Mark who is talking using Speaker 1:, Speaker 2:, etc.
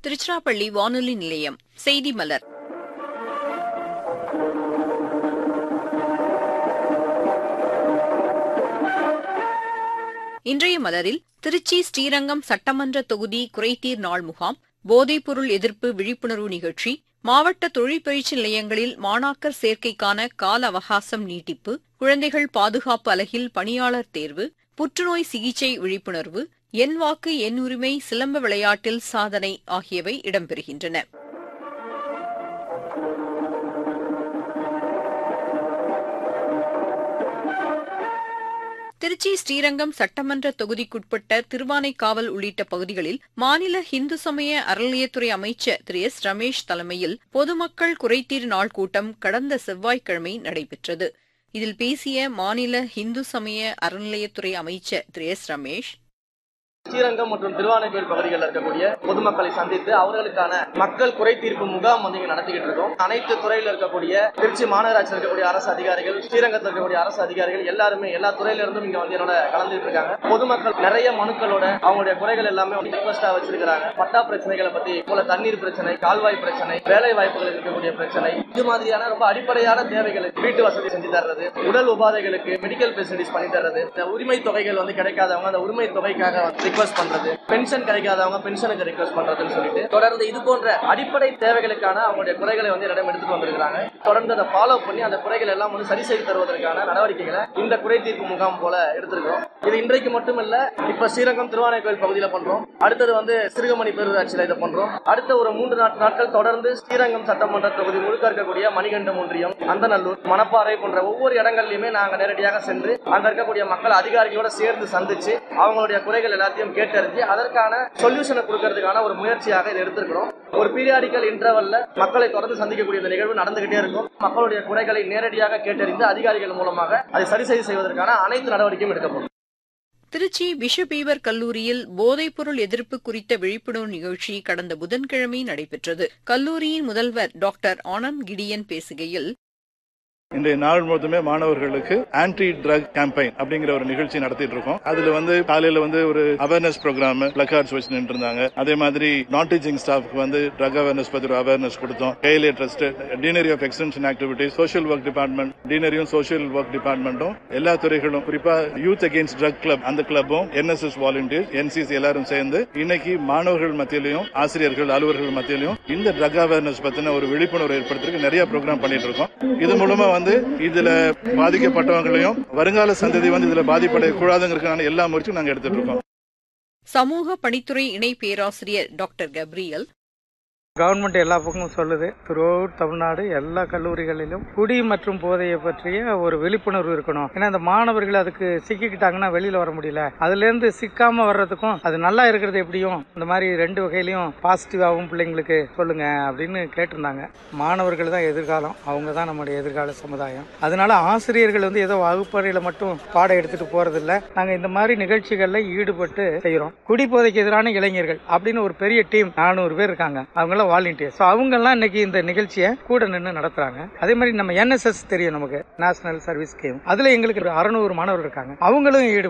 Speaker 1: திருச்சிராப்பள்ளி வானொலி நிலையம் செய்தி மலர் இன்றைய மலரில் திருச்சி ஸ்ரீரங்கம் சட்டமன்ற தொகுதி குறைதீர் நாள் முகாம் போதைப்பொருள் எதிர்ப்பு விழிப்புணர்வு நிகழ்ச்சி மாவட்ட தொழிற்பயிற்சி நிலையங்களில் மாணாக்கர் சேர்க்கைக்கான கால அவகாசம் நீட்டிப்பு குழந்தைகள் பாதுகாப்பு அலகில் பணியாளர் தேர்வு புற்றுநோய் சிகிச்சை விழிப்புணர்வு என் வாக்கு என் உரிமை சிலம்ப விளையாட்டில் சாதனை ஆகியவை இடம்பெறுகின்றன திருச்சி ஸ்ரீரங்கம் சட்டமன்ற தொகுதிக்குட்பட்ட திருவானைக்காவல் உள்ளிட்ட பகுதிகளில் மாநில இந்து சமய அறநிலையத்துறை அமைச்சர் திரு எஸ் ரமேஷ் தலைமையில் பொதுமக்கள் குறைதீர் நாள் கூட்டம் கடந்த செவ்வாய்க்கிழமை நடைபெற்றது இதில் பேசிய மாநில இந்து சமய அறநிலையத்துறை அமைச்சர் திரு எஸ் ரமேஷ்
Speaker 2: ஸ்ரீரங்கம் மற்றும் திருவானைக்கோயில் பகுதிகளில் இருக்கக்கூடிய பொதுமக்களை சந்தித்து அவர்களுக்கான மக்கள் குறை தீர்ப்பு முகாம் வந்து இங்க நடத்திக்கிட்டு இருக்கோம் அனைத்து துறையில இருக்கக்கூடிய திருச்சி மாநகராட்சியில் இருக்கக்கூடிய அரசு அதிகாரிகள் ஸ்ரீரங்கத்தில் இருக்கக்கூடிய அரசு அதிகாரிகள் எல்லாருமே எல்லா துறையில இருந்தும் இங்க வந்து என்னோட கலந்துட்டு இருக்காங்க பொதுமக்கள் நிறைய மனுக்களோட அவங்களுடைய குறைகள் எல்லாமே ரிக்வஸ்டா வச்சிருக்காங்க பட்டா பிரச்சனைகளை பத்தி போல தண்ணீர் பிரச்சனை கால்வாய் பிரச்சனை வேலை வாய்ப்புகள் இருக்கக்கூடிய பிரச்சனை இது மாதிரியான ரொம்ப அடிப்படையான தேவைகளுக்கு வீட்டு வசதி செஞ்சு தர்றது உடல் உபாதைகளுக்கு மெடிக்கல் ஃபெசிலிட்டிஸ் பண்ணி தர்றது இந்த உரிமை தொகைகள் வந்து கிடைக்காதவங்க அந்த உரிமை தொகைக்காக ரிக்வஸ்ட் பண்றது பென்ஷன் கிடைக்காதவங்க பென்ஷனுக்கு ரிக்வஸ்ட் பண்றதுன்னு சொல்லிட்டு தொடர்ந்து இது போன்ற அடிப்படை தேவைகளுக்கான அவங்களுடைய குறைகளை வந்து என்னிடம் எடுத்துட்டு வந்திருக்காங்க தொடர்ந்து அதை ஃபாலோ பண்ணி அந்த குறைகள் எல்லாம் வந்து சரி செய்து தருவதற்கான நடவடிக்கைகளை இந்த குறை தீர்ப்பு முகாம் போல எடுத்திருக்கோம் இது இன்றைக்கு மட்டும் இல்ல இப்ப ஸ்ரீரங்கம் திருவானைக்கோயில் பகுதியில பண்றோம் அடுத்தது வந்து சிறுகமணி பேரூராட்சியில இதை பண்றோம் அடுத்த ஒரு மூன்று நாட்- நாட்கள் தொடர்ந்து ஸ்ரீரங்கம் சட்டமன்ற தொகுதி முழுக்க இருக்கக்கூடிய மணிகண்டம் ஒன்றியம் அந்தநல்லூர் மணப்பாறை போன்ற ஒவ்வொரு இடங்கள்லயுமே நாங்க நேரடியாக சென்று அங்க இருக்கக்கூடிய மக்கள் அதிகாரிகளோட சேர்ந்து சந்திச்சு அவங்களுடைய குறைகள் எல்லாத்தையும் கேட்டறிஞ்சு அதற்கான சொல்யூஷனை கொடுக்கறதுக்கான ஒரு முயற்சியாக இதை எடுத்திருக்கிறோம் ஒரு பீரியாடிக்கல் இன்டர்வல்ல மக்களை தொடர்ந்து சந்திக்கக்கூடிய இந்த நிகழ்வு நடந்துகிட்டே இருக்கும் மக்களுடைய குறைகளை நேரடியாக கேட்டறிந்து அதிகாரிகள் மூலமாக அதை சரி செய்து செய்வதற்கான அனைத்து நடவடிக்கையும் எடுக்கப்படும்
Speaker 1: திருச்சி பிஷபீவர் கல்லூரியில் போதைப்பொருள் எதிர்ப்பு குறித்த விழிப்புணர்வு நிகழ்ச்சி கடந்த புதன்கிழமை நடைபெற்றது கல்லூரியின் முதல்வர் டாக்டர் ஆனந்த் கிடியன் பேசுகையில்
Speaker 3: இன்றைய நாள் முழுவதுமே மாணவர்களுக்கு ஆன்டி ட்ரக் கேம்பெயின் அப்படிங்கிற ஒரு நிகழ்ச்சி நடத்திட்டு இருக்கோம் அதுல வந்து காலையில வந்து ஒரு அவேர்னஸ் ப்ரோக்ராம் பிளக்கார்ட்ஸ் வச்சு நின்று இருந்தாங்க அதே மாதிரி நான் டீச்சிங் ஸ்டாஃப்க்கு வந்து ட்ரக் அவேர்னஸ் பத்தி ஒரு அவேர்னஸ் கொடுத்தோம் கையிலே trust deanery of extension activity social work department டீனரியும் சோஷியல் ஒர்க் டிபார்ட்மெண்ட்டும் எல்லா துறைகளும் குறிப்பா யூத் அகேன்ஸ்ட் ட்ரக் கிளப் அந்த கிளப்பும் என்எஸ்எஸ் வாலண்டியர் என்சிசி எல்லாரும் சேர்ந்து இன்னைக்கு மாணவர்கள் மத்தியிலையும் ஆசிரியர்கள் அலுவலர்கள் மத்தியிலையும் இந்த ட்ரக் அவேர்னஸ் பத்தின ஒரு விழிப்புணர்வு ஏற்படுத்துறதுக்கு நிறைய ப்ரோக்ராம் பண்ணிட்டு இருக்கோம் இது மூலமா வந்து இதுல பாதிக்கப்பட்டவங்களையும் வருங்கால சந்ததி வந்து இதுல பாதிப்படைய கூடாதுங்கிறதுக்கான எல்லா முயற்சியும் நாங்க எடுத்துட்டு இருக்கோம்
Speaker 1: சமூக பணித்துறை இணை பேராசிரியர் டாக்டர் கப்ரியல்
Speaker 4: கவர்மெண்ட் எல்லா பக்கமும் சொல்லுது த்ரூஅவுட் தமிழ்நாடு எல்லா கல்லூரிகளிலும் குடி மற்றும் போதையை பற்றிய ஒரு விழிப்புணர்வு இருக்கணும் ஏன்னா இந்த மாணவர்கள் அதுக்கு சிக்கிக்கிட்டாங்கன்னா வெளியில வர முடியல அதுல இருந்து சிக்காம வர்றதுக்கும் அது நல்லா இருக்கிறது எப்படியும் இந்த மாதிரி ரெண்டு வகையிலையும் பாசிட்டிவாகவும் பிள்ளைங்களுக்கு சொல்லுங்க அப்படின்னு கேட்டிருந்தாங்க மாணவர்கள் தான் எதிர்காலம் அவங்க தான் நம்முடைய எதிர்கால சமுதாயம் அதனால ஆசிரியர்கள் வந்து ஏதோ வகுப்பறையில மட்டும் பாடம் எடுத்துட்டு போறது இல்ல நாங்க இந்த மாதிரி நிகழ்ச்சிகள்ல ஈடுபட்டு செய்யறோம் குடிபோதைக்கு எதிரான இளைஞர்கள் அப்படின்னு ஒரு பெரிய டீம் நானூறு பேர் இருக்காங்க அவங்க எல்லாம் வாலண்டியர் ஸோ அவங்க எல்லாம் இன்னைக்கு இந்த நிகழ்ச்சியை கூட நின்று நடத்துறாங்க அதே மாதிரி நம்ம என்எஸ்எஸ் தெரியும் நமக்கு நேஷனல் சர்வீஸ் ஸ்கீம் அதுல எங்களுக்கு ஒரு அறுநூறு மாணவர்கள் இருக்காங்க அவங்களும் ஈடு